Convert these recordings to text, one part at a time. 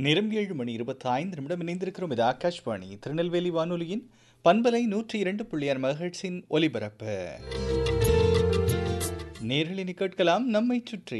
நேரம் ஏழு மணி இருபத்தி ஐந்து நிமிடம் இணைந்திருக்கிறோம் இது ஆகாஷ்வாணி திருநெல்வேலி வானொலியின் பண்பலை நூற்றி இரண்டு புள்ளியார் மகிழ்ச்சியின் ஒலிபரப்பு நேரலினி கேட்கலாம் நம்மை சுற்றி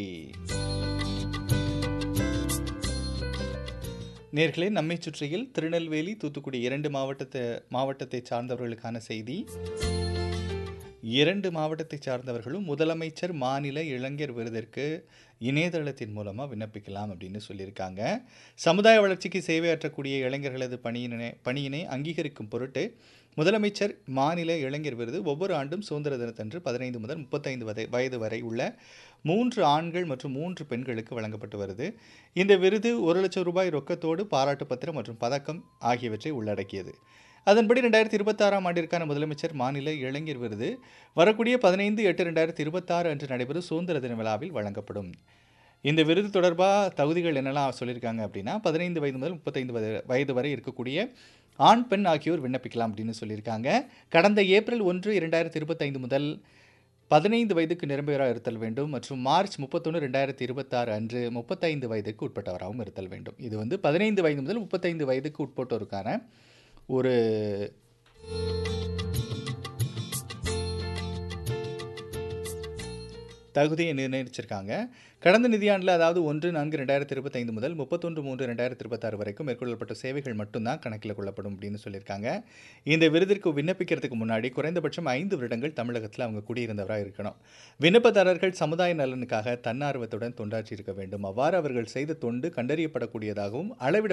நேர்களே நம்மை சுற்றியில் திருநெல்வேலி தூத்துக்குடி இரண்டு மாவட்டத்தை மாவட்டத்தை சார்ந்தவர்களுக்கான செய்தி இரண்டு மாவட்டத்தை சார்ந்தவர்களும் முதலமைச்சர் மாநில இளைஞர் விருதிற்கு இணையதளத்தின் மூலமாக விண்ணப்பிக்கலாம் அப்படின்னு சொல்லியிருக்காங்க சமுதாய வளர்ச்சிக்கு சேவையாற்றக்கூடிய இளைஞர்களது பணியினை பணியினை அங்கீகரிக்கும் பொருட்டு முதலமைச்சர் மாநில இளைஞர் விருது ஒவ்வொரு ஆண்டும் சுதந்திர தினத்தன்று பதினைந்து முதல் முப்பத்தைந்து வதை வயது வரை உள்ள மூன்று ஆண்கள் மற்றும் மூன்று பெண்களுக்கு வழங்கப்பட்டு வருது இந்த விருது ஒரு லட்சம் ரூபாய் ரொக்கத்தோடு பாராட்டு பத்திரம் மற்றும் பதக்கம் ஆகியவற்றை உள்ளடக்கியது அதன்படி ரெண்டாயிரத்தி இருபத்தாறாம் ஆண்டிற்கான முதலமைச்சர் மாநில இளைஞர் விருது வரக்கூடிய பதினைந்து எட்டு ரெண்டாயிரத்தி இருபத்தாறு அன்று நடைபெறும் சுதந்திர தின விழாவில் வழங்கப்படும் இந்த விருது தொடர்பாக தகுதிகள் என்னெல்லாம் சொல்லியிருக்காங்க அப்படின்னா பதினைந்து வயது முதல் முப்பத்தைந்து வயது வயது வரை இருக்கக்கூடிய ஆண் பெண் ஆகியோர் விண்ணப்பிக்கலாம் அப்படின்னு சொல்லியிருக்காங்க கடந்த ஏப்ரல் ஒன்று இரண்டாயிரத்தி இருபத்தைந்து முதல் பதினைந்து வயதுக்கு நிரம்பியவராக இருத்தல் வேண்டும் மற்றும் மார்ச் முப்பத்தொன்று ரெண்டாயிரத்தி இருபத்தாறு அன்று முப்பத்தைந்து வயதுக்கு உட்பட்டவராகவும் இருத்தல் வேண்டும் இது வந்து பதினைந்து வயது முதல் முப்பத்தைந்து வயதுக்கு உட்பட்டோருக்கான ஒரு தகுதியை நிர்ணயிச்சிருக்காங்க கடந்த நிதியாண்டில் அதாவது ஒன்று நான்கு ரெண்டாயிரத்தி இருபத்தைந்து முதல் முப்பத்தொன்று மூன்று ரெண்டாயிரத்தி இருபத்தாறு வரைக்கும் மேற்கொள்ளப்பட்ட சேவைகள் மட்டும்தான் கணக்கில் கொள்ளப்படும் அப்படின்னு சொல்லியிருக்காங்க இந்த விருதிற்கு விண்ணப்பிக்கிறதுக்கு முன்னாடி குறைந்தபட்சம் ஐந்து வருடங்கள் தமிழகத்தில் அவங்க குடியிருந்தவராக இருக்கணும் விண்ணப்பதாரர்கள் சமுதாய நலனுக்காக தன்னார்வத்துடன் தொண்டாற்றி இருக்க வேண்டும் அவ்வாறு அவர்கள் செய்த தொண்டு கண்டறியப்படக்கூடியதாகவும் அளவிட